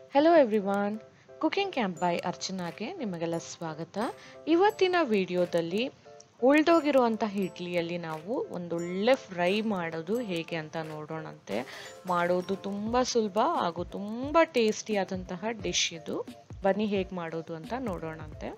hello everyone cooking camp by ಅರ್ಚನಾಗೆ ನಿಮಗೆಲ್ಲ ಸ್ವಾಗತ ಇವತ್ತಿನ ವಿಡಿಯೋದಲ್ಲಿ ಉಳ್ದೋಗಿರುವಂತಹ ಇಡ್ಲಿಯಲ್ಲಿ ನಾವು ಒಂದೊಳ್ಳೆ ಫ್ರೈ ಮಾಡೋದು ಹೇಗೆ ಅಂತ ನೋಡೋಣಂತೆ ಮಾಡೋದು ತುಂಬ ಸುಲಭ ಹಾಗೂ ತುಂಬ ಟೇಸ್ಟಿಯಾದಂತಹ ಡಿಶ್ ಇದು ಬನ್ನಿ ಹೇಗೆ ಮಾಡೋದು ಅಂತ ನೋಡೋಣಂತೆ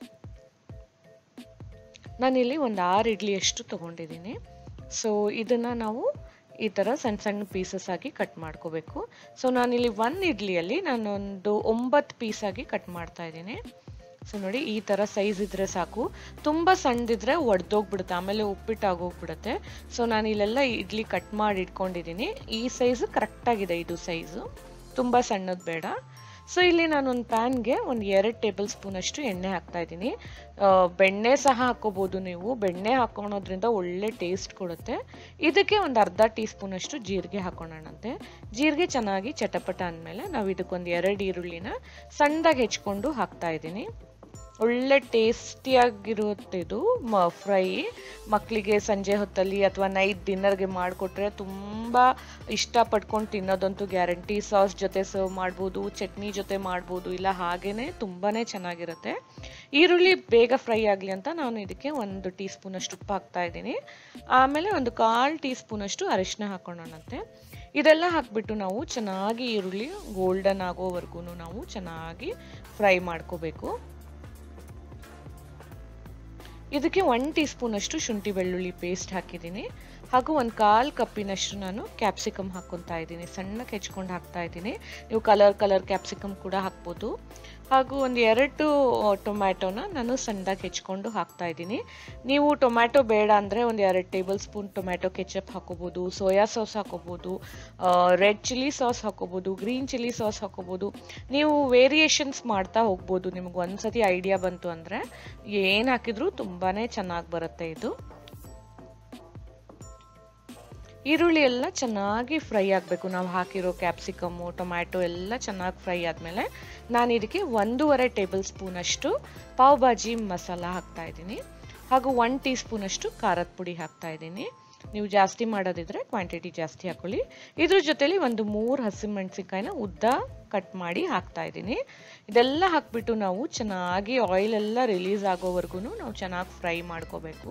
ನಾನಿಲ್ಲಿ ಒಂದು ಆರು ಇಡ್ಲಿಯಷ್ಟು ತೊಗೊಂಡಿದ್ದೀನಿ ಸೊ ಇದನ್ನು ನಾವು ಈ ಥರ ಸಣ್ಣ ಸಣ್ಣ ಪೀಸಸ್ ಆಗಿ ಕಟ್ ಮಾಡ್ಕೋಬೇಕು ಸೊ ನಾನಿಲ್ಲಿ ಒಂದು ಇಡ್ಲಿಯಲ್ಲಿ ನಾನೊಂದು ಒಂಬತ್ತು ಪೀಸಾಗಿ ಕಟ್ ಮಾಡ್ತಾ ಇದ್ದೀನಿ ಸೊ ನೋಡಿ ಈ ಥರ ಸೈಜ್ ಇದ್ರೆ ಸಾಕು ತುಂಬ ಸಣ್ಣದಿದ್ರೆ ಒಡೆದೋಗ್ಬಿಡುತ್ತೆ ಆಮೇಲೆ ಉಪ್ಪಿಟ್ಟು ಆಗೋಗ್ಬಿಡುತ್ತೆ ಸೊ ನಾನು ಇಲ್ಲೆಲ್ಲ ಇಡ್ಲಿ ಕಟ್ ಮಾಡಿ ಇಟ್ಕೊಂಡಿದ್ದೀನಿ ಈ ಸೈಜು ಕರೆಕ್ಟಾಗಿದೆ ಇದು ಸೈಜು ತುಂಬ ಸಣ್ಣದು ಬೇಡ ಸೊ ಇಲ್ಲಿ ನಾನೊಂದು ಪ್ಯಾನ್ಗೆ ಒಂದು ಎರಡು ಟೇಬಲ್ ಸ್ಪೂನ್ ಅಷ್ಟು ಎಣ್ಣೆ ಹಾಕ್ತಾ ಇದ್ದೀನಿ ಬೆಣ್ಣೆ ಸಹ ಹಾಕೋಬೋದು ನೀವು ಬೆಣ್ಣೆ ಹಾಕೊಳೋದ್ರಿಂದ ಒಳ್ಳೆ ಟೇಸ್ಟ್ ಕೊಡುತ್ತೆ ಇದಕ್ಕೆ ಒಂದು ಅರ್ಧ ಟೀ ಸ್ಪೂನ್ ಅಷ್ಟು ಜೀರಿಗೆ ಹಾಕೋಣಂತೆ ಜೀರಿಗೆ ಚೆನ್ನಾಗಿ ಚಟಪಟ ಅಂದಮೇಲೆ ನಾವು ಇದಕ್ಕೊಂದು ಎರಡು ಈರುಳ್ಳಿನ ಸಣ್ಣದಾಗಿ ಹೆಚ್ಕೊಂಡು ಹಾಕ್ತಾ ಇದ್ದೀನಿ ಒಳ್ಳೆ ಟೇಸ್ಟಿಯಾಗಿರುತ್ತೆ ಇದು ಮ ಫ್ರೈ ಮಕ್ಕಳಿಗೆ ಸಂಜೆ ಹೊತ್ತಲ್ಲಿ ಅಥವಾ ನೈಟ್ ಡಿನ್ನರ್ಗೆ ಮಾಡಿಕೊಟ್ರೆ ತುಂಬ ಇಷ್ಟಪಟ್ಕೊಂಡು ತಿನ್ನೋದಂತೂ ಗ್ಯಾರಂಟಿ ಸಾಸ್ ಜೊತೆ ಸರ್ವ್ ಮಾಡ್ಬೋದು ಚಟ್ನಿ ಜೊತೆ ಮಾಡ್ಬೋದು ಇಲ್ಲ ಹಾಗೇ ತುಂಬಾ ಚೆನ್ನಾಗಿರುತ್ತೆ ಈರುಳ್ಳಿ ಬೇಗ ಫ್ರೈ ಆಗಲಿ ಅಂತ ನಾನು ಇದಕ್ಕೆ ಒಂದು ಟೀ ಸ್ಪೂನಷ್ಟು ಉಪ್ಪು ಹಾಕ್ತಾ ಇದ್ದೀನಿ ಆಮೇಲೆ ಒಂದು ಕಾಲು ಟೀ ಸ್ಪೂನಷ್ಟು ಅರಿಶಿನ ಹಾಕೋಣಂತೆ ಇದೆಲ್ಲ ಹಾಕ್ಬಿಟ್ಟು ನಾವು ಚೆನ್ನಾಗಿ ಈರುಳ್ಳಿ ಗೋಲ್ಡನ್ ಆಗೋವರೆಗೂ ನಾವು ಚೆನ್ನಾಗಿ ಫ್ರೈ ಮಾಡ್ಕೋಬೇಕು ಇದಕ್ಕೆ ಒನ್ ಟೀ ಸ್ಪೂನ್ ಅಷ್ಟು ಶುಂಠಿ ಬೆಳ್ಳುಳ್ಳಿ ಪೇಸ್ಟ್ ಹಾಕಿದ್ದೀನಿ ಹಾಗೂ ಒಂದು ಕಾಲು ಕಪ್ಪಿನಷ್ಟು ನಾನು ಕ್ಯಾಪ್ಸಿಕಮ್ ಹಾಕ್ಕೊತಾ ಇದ್ದೀನಿ ಸಣ್ಣಕ್ಕೆ ಹೆಚ್ಕೊಂಡು ಹಾಕ್ತಾ ಇದ್ದೀನಿ ನೀವು ಕಲರ್ ಕಲರ್ ಕ್ಯಾಪ್ಸಿಕಮ್ ಕೂಡ ಹಾಕ್ಬೋದು ಹಾಗೂ ಒಂದು ಎರಡು ಟೊಮ್ಯಾಟೊನ ನಾನು ಸಣ್ಣದಾಗಿ ಹೆಚ್ಕೊಂಡು ಹಾಕ್ತಾ ಇದ್ದೀನಿ ನೀವು ಟೊಮ್ಯಾಟೊ ಬೇಡ ಅಂದರೆ ಒಂದು ಎರಡು ಟೇಬಲ್ ಸ್ಪೂನ್ ಟೊಮ್ಯಾಟೊ ಕೆಚಪ್ ಹಾಕೋಬೋದು ಸೋಯಾ ಸಾಸ್ ಹಾಕೋಬೋದು ರೆಡ್ ಚಿಲ್ಲಿ ಸಾಸ್ ಹಾಕೋಬೋದು ಗ್ರೀನ್ ಚಿಲ್ಲಿ ಸಾಸ್ ಹಾಕೋಬೋದು ನೀವು ವೇರಿಯೇಷನ್ಸ್ ಮಾಡ್ತಾ ಹೋಗ್ಬೋದು ನಿಮ್ಗೆ ಒಂದ್ಸತಿ ಐಡಿಯಾ ಬಂತು ಅಂದರೆ ಏನು ಹಾಕಿದ್ರೂ ತುಂಬಾ ಚೆನ್ನಾಗಿ ಬರುತ್ತೆ ಇದು ಈರುಳ್ಳಿ ಎಲ್ಲ ಚೆನ್ನಾಗಿ ಫ್ರೈ ಆಗಬೇಕು ನಾವು ಹಾಕಿರೋ ಕ್ಯಾಪ್ಸಿಕಮ್ಮು ಟೊಮ್ಯಾಟೊ ಎಲ್ಲ ಚೆನ್ನಾಗಿ ಫ್ರೈ ಆದಮೇಲೆ ನಾನು ಇದಕ್ಕೆ ಒಂದೂವರೆ ಟೇಬಲ್ ಸ್ಪೂನಷ್ಟು ಪಾವ್ ಭಾಜಿ ಮಸಾಲ ಹಾಕ್ತಾ ಇದ್ದೀನಿ ಹಾಗೂ ಒನ್ ಟೀ ಸ್ಪೂನಷ್ಟು ಖಾರದ ಪುಡಿ ಹಾಕ್ತಾ ಇದ್ದೀನಿ ನೀವು ಜಾಸ್ತಿ ಮಾಡೋದಿದ್ರೆ ಕ್ವಾಂಟಿಟಿ ಜಾಸ್ತಿ ಹಾಕೊಳ್ಳಿ ಇದ್ರ ಜೊತೆಲಿ ಒಂದು ಮೂರು ಹಸಿಮೆಣಸಿನ್ಕಾಯಿನ ಉದ್ದ ಕಟ್ ಮಾಡಿ ಹಾಕ್ತಾ ಇದ್ದೀನಿ ಇದೆಲ್ಲ ಹಾಕ್ಬಿಟ್ಟು ನಾವು ಚೆನ್ನಾಗಿ ಆಯಿಲ್ ಎಲ್ಲ ರಿಲೀಸ್ ಆಗೋವರೆಗೂ ನಾವು ಚೆನ್ನಾಗಿ ಫ್ರೈ ಮಾಡ್ಕೋಬೇಕು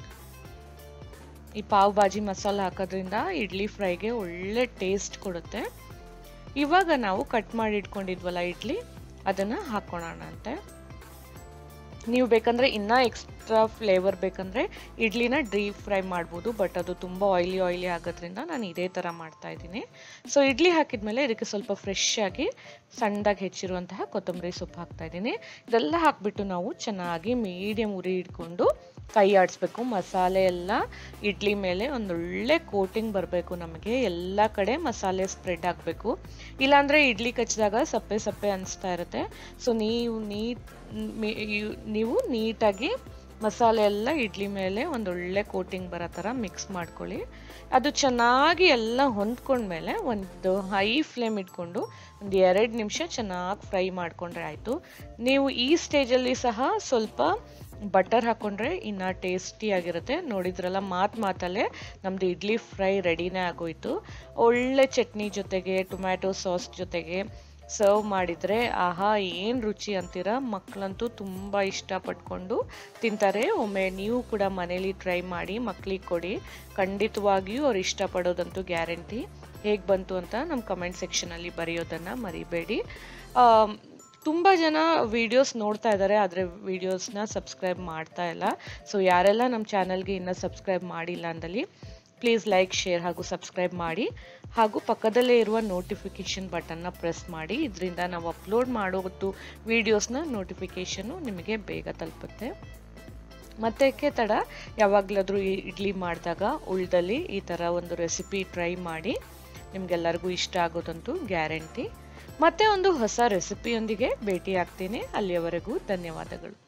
ಈ ಪಾವ್ ಭಾಜಿ ಮಸಾಲ ಹಾಕೋದ್ರಿಂದ ಇಡ್ಲಿ ಫ್ರೈಗೆ ಒಳ್ಳೆ ಟೇಸ್ಟ್ ಕೊಡುತ್ತೆ ಇವಾಗ ನಾವು ಕಟ್ ಮಾಡಿ ಇಟ್ಕೊಂಡಿದ್ವಲ್ಲ ಇಡ್ಲಿ ಅದನ್ನು ಹಾಕೋಣಂತೆ ನೀವು ಬೇಕಂದ್ರೆ ಇನ್ನೂ ಎಕ್ಸ್ಟ್ರಾ ಫ್ಲೇವರ್ ಬೇಕಂದ್ರೆ ಇಡ್ಲಿನ ಡೀಪ್ ಫ್ರೈ ಮಾಡ್ಬೋದು ಬಟ್ ಅದು ತುಂಬ ಆಯ್ಲಿ ಆಯ್ಲಿ ಆಗೋದ್ರಿಂದ ನಾನು ಇದೇ ಥರ ಮಾಡ್ತಾ ಇದ್ದೀನಿ ಸೊ ಇಡ್ಲಿ ಹಾಕಿದ್ಮೇಲೆ ಇದಕ್ಕೆ ಸ್ವಲ್ಪ ಫ್ರೆಶ್ ಆಗಿ ಸಣ್ಣದಾಗಿ ಹೆಚ್ಚಿರುವಂತಹ ಕೊತ್ತಂಬರಿ ಸೊಪ್ಪು ಹಾಕ್ತಾ ಇದ್ದೀನಿ ಇದೆಲ್ಲ ಹಾಕ್ಬಿಟ್ಟು ನಾವು ಚೆನ್ನಾಗಿ ಮೀಡಿಯಮ್ ಉರಿ ಇಟ್ಕೊಂಡು ಕೈ ಆಡಿಸ್ಬೇಕು ಮಸಾಲೆ ಎಲ್ಲ ಇಡ್ಲಿ ಮೇಲೆ ಒಂದೊಳ್ಳೆ ಕೋಟಿಂಗ್ ಬರಬೇಕು ನಮಗೆ ಎಲ್ಲ ಕಡೆ ಮಸಾಲೆ ಸ್ಪ್ರೆಡ್ ಆಗಬೇಕು ಇಲ್ಲಾಂದರೆ ಇಡ್ಲಿ ಕಚ್ಚಿದಾಗ ಸಪ್ಪೆ ಸಪ್ಪೆ ಅನಿಸ್ತಾ ಇರುತ್ತೆ ಸೊ ನೀವು ನೀಟ್ ನೀವು ನೀಟಾಗಿ ಮಸಾಲೆ ಎಲ್ಲ ಇಡ್ಲಿ ಮೇಲೆ ಒಂದೊಳ್ಳೆ ಕೋಟಿಂಗ್ ಬರೋ ಥರ ಮಿಕ್ಸ್ ಮಾಡ್ಕೊಳ್ಳಿ ಅದು ಚೆನ್ನಾಗಿ ಎಲ್ಲ ಹೊಂದ್ಕೊಂಡ್ಮೇಲೆ ಒಂದು ಹೈ ಫ್ಲೇಮ್ ಇಟ್ಕೊಂಡು ಒಂದು ಎರಡು ನಿಮಿಷ ಚೆನ್ನಾಗಿ ಫ್ರೈ ಮಾಡ್ಕೊಂಡ್ರೆ ಆಯಿತು ನೀವು ಈ ಸ್ಟೇಜಲ್ಲಿ ಸಹ ಸ್ವಲ್ಪ ಬಟರ್ ಹಾಕ್ಕೊಂಡ್ರೆ ಇನ್ನೂ ಟೇಸ್ಟಿಯಾಗಿರುತ್ತೆ ನೋಡಿದ್ರಲ್ಲ ಮಾತು ಮಾತಲ್ಲೇ ನಮ್ಮದು ಇಡ್ಲಿ ಫ್ರೈ ರೆಡಿನೇ ಆಗೋಯ್ತು ಒಳ್ಳೆ ಚಟ್ನಿ ಜೊತೆಗೆ ಟೊಮ್ಯಾಟೊ ಸಾಸ್ ಜೊತೆಗೆ ಸರ್ವ್ ಮಾಡಿದರೆ ಆಹಾ ಏನು ರುಚಿ ಅಂತೀರ ಮಕ್ಕಳಂತೂ ತುಂಬ ಇಷ್ಟಪಟ್ಕೊಂಡು ತಿಂತಾರೆ ಒಮ್ಮೆ ನೀವು ಕೂಡ ಮನೇಲಿ ಟ್ರೈ ಮಾಡಿ ಮಕ್ಕಳಿಗೆ ಕೊಡಿ ಖಂಡಿತವಾಗಿಯೂ ಅವ್ರು ಇಷ್ಟಪಡೋದಂತೂ ಗ್ಯಾರಂಟಿ ಹೇಗೆ ಬಂತು ಅಂತ ನಮ್ಮ ಕಮೆಂಟ್ ಸೆಕ್ಷನಲ್ಲಿ ಬರೆಯೋದನ್ನು ಮರಿಬೇಡಿ ತುಂಬ ಜನ ವೀಡಿಯೋಸ್ ನೋಡ್ತಾ ಇದ್ದಾರೆ ಆದರೆ ವೀಡಿಯೋಸ್ನ ಸಬ್ಸ್ಕ್ರೈಬ್ ಮಾಡ್ತಾ ಇಲ್ಲ ಸೊ ಯಾರೆಲ್ಲ ನಮ್ಮ ಚಾನಲ್ಗೆ ಇನ್ನೂ ಸಬ್ಸ್ಕ್ರೈಬ್ ಮಾಡಿಲ್ಲ ಅಂದಲ್ಲಿ ಪ್ಲೀಸ್ ಲೈಕ್ ಶೇರ್ ಹಾಗೂ ಸಬ್ಸ್ಕ್ರೈಬ್ ಮಾಡಿ ಹಾಗೂ ಪಕ್ಕದಲ್ಲೇ ಇರುವ ನೋಟಿಫಿಕೇಷನ್ ಬಟನ್ನ ಪ್ರೆಸ್ ಮಾಡಿ ಇದರಿಂದ ನಾವು ಅಪ್ಲೋಡ್ ಮಾಡೋದು ವೀಡಿಯೋಸ್ನ ನೋಟಿಫಿಕೇಷನ್ನು ನಿಮಗೆ ಬೇಗ ತಲುಪುತ್ತೆ ಮತ್ತೆ ತಡ ಯಾವಾಗಲಾದರೂ ಇಡ್ಲಿ ಮಾಡಿದಾಗ ಉಳ್ದಲ್ಲಿ ಈ ಥರ ಒಂದು ರೆಸಿಪಿ ಟ್ರೈ ಮಾಡಿ ನಿಮಗೆಲ್ಲರಿಗೂ ಇಷ್ಟ ಆಗೋದಂತೂ ಗ್ಯಾರಂಟಿ ಮತ್ತೆ ಒಂದು ಹೊಸ ರೆಸಿಪಿಯೊಂದಿಗೆ ಭೇಟಿ ಆಗ್ತೀನಿ ಅಲ್ಲಿಯವರೆಗೂ ಧನ್ಯವಾದಗಳು